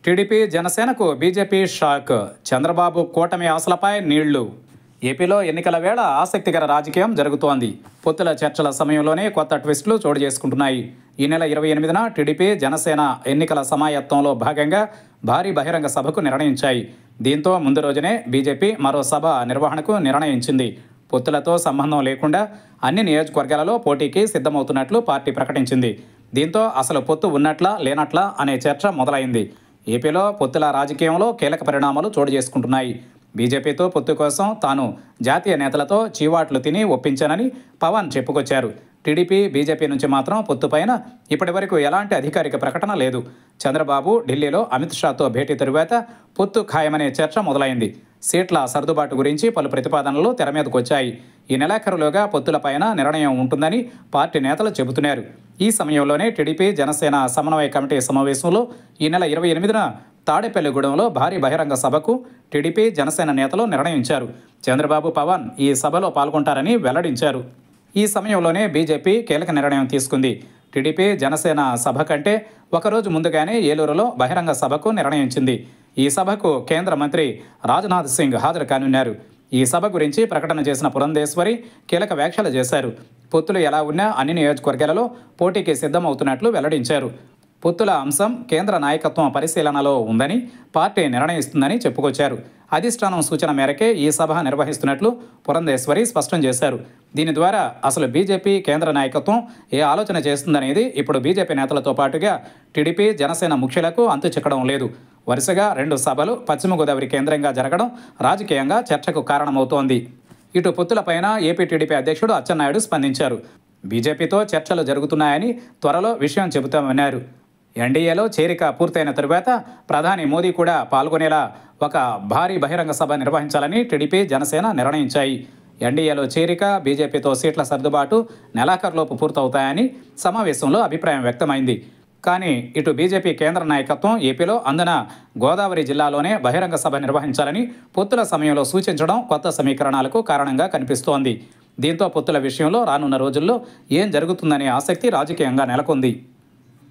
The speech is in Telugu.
టీడీపీ జనసేనకు బీజేపీ షాక్ చంద్రబాబు కూటమి ఆశలపై నీళ్లు ఏపీలో ఎన్నికల వేళ ఆసక్తికర రాజకీయం జరుగుతోంది పొత్తుల చర్చల సమయంలోనే కొత్త ట్విస్టులు చోటు చేసుకుంటున్నాయి ఈ నెల ఇరవై ఎనిమిదిన టీడీపీ జనసేన ఎన్నికల సమాయత్తంలో భాగంగా భారీ బహిరంగ సభకు నిర్ణయించాయి దీంతో ముందు రోజునే బీజేపీ మరో సభ నిర్వహణకు నిర్ణయించింది పొత్తులతో సంబంధం లేకుండా అన్ని నియోజకవర్గాలలో పోటీకి సిద్ధమవుతున్నట్లు పార్టీ ప్రకటించింది దీంతో అసలు పొత్తు ఉన్నట్లా లేనట్లా అనే చర్చ మొదలైంది ఏపీలో పొత్తుల రాజకీయంలో కీలక పరిణామాలు చోటు చేసుకుంటున్నాయి బీజేపీతో పొత్తు కోసం తాను జాతీయ నేతలతో చీవాట్లు తిని ఒప్పించానని పవన్ చెప్పుకొచ్చారు టీడీపీ బీజేపీ నుంచి మాత్రం పొత్తుపైన ఇప్పటివరకు ఎలాంటి అధికారిక ప్రకటన లేదు చంద్రబాబు ఢిల్లీలో అమిత్ షాతో భేటీ తరువాత పొత్తు ఖాయమనే చర్చ మొదలైంది సీట్ల సర్దుబాటు గురించి పలు ప్రతిపాదనలు తెర మీదకు వచ్చాయి ఈ నెలాఖరులోగా పొత్తులపైన నిర్ణయం ఉంటుందని పార్టీ నేతలు చెబుతున్నారు ఈ సమయంలోనే టీడీపీ జనసేన సమన్వయ కమిటీ సమావేశంలో ఈ నెల ఇరవై ఎనిమిదిన తాడేపల్లిగూడెంలో భారీ బహిరంగ సభకు టీడీపీ జనసేన నేతలు నిర్ణయించారు చంద్రబాబు పవన్ ఈ సభలో పాల్గొంటారని వెల్లడించారు ఈ సమయంలోనే బీజేపీ కీలక నిర్ణయం తీసుకుంది టీడీపీ జనసేన సభ కంటే ఒకరోజు ముందుగానే ఏలూరులో బహిరంగ సభకు నిర్ణయించింది ఈ సభకు కేంద్ర మంత్రి రాజ్నాథ్ సింగ్ హాజరు కానున్నారు ఈ సభ గురించి ప్రకటన చేసిన పురంధేశ్వరి కీలక వ్యాఖ్యలు చేశారు పొత్తులు ఎలా ఉన్నా అన్ని నియోజకవర్గాలలో పోటీకి సిద్ధమవుతున్నట్లు వెల్లడించారు పొత్తుల అంశం కేంద్ర నాయకత్వం పరిశీలనలో ఉందని పార్టీ నిర్ణయిస్తుందని చెప్పుకొచ్చారు అధిష్టానం సూచన మేరకే ఈ సభ నిర్వహిస్తున్నట్లు పురంధేశ్వరి స్పష్టం చేశారు దీని ద్వారా అసలు బీజేపీ కేంద్ర నాయకత్వం ఏ ఆలోచన చేస్తుందనేది ఇప్పుడు బీజేపీ నేతలతో పాటుగా టీడీపీ జనసేన ముఖ్యులకు అంతు చిక్కడం లేదు వరుసగా రెండు సభలు పశ్చిమ గోదావరి కేంద్రంగా జరగడం రాజకీయంగా చర్చకు కారణమవుతోంది ఇటు పొత్తులపైన ఏపీ టీడీపీ అధ్యక్షుడు అచ్చెన్నాయుడు స్పందించారు బీజేపీతో చర్చలు జరుగుతున్నాయని త్వరలో విషయం చెబుతామన్నారు ఎన్డీఏలో చేరిక పూర్తయిన తరువాత ప్రధాని మోదీ కూడా పాల్గొనేలా ఒక భారీ బహిరంగ సభ నిర్వహించాలని టీడీపీ జనసేన నిర్ణయించాయి ఎన్డీఏలో చేరిక బీజేపీతో సీట్ల సర్దుబాటు నెలాఖరులోపు పూర్తవుతాయని సమావేశంలో అభిప్రాయం వ్యక్తమైంది కానీ ఇటు బీజేపీ కేంద్ర నాయకత్వం ఏపీలో అందున గోదావరి జిల్లాలోనే బహిరంగ సభ నిర్వహించాలని పొత్తుల సమయంలో సూచించడం కొత్త సమీకరణాలకు కారణంగా కనిపిస్తోంది దీంతో పొత్తుల విషయంలో రానున్న రోజుల్లో ఏం జరుగుతుందనే ఆసక్తి రాజకీయంగా నెలకొంది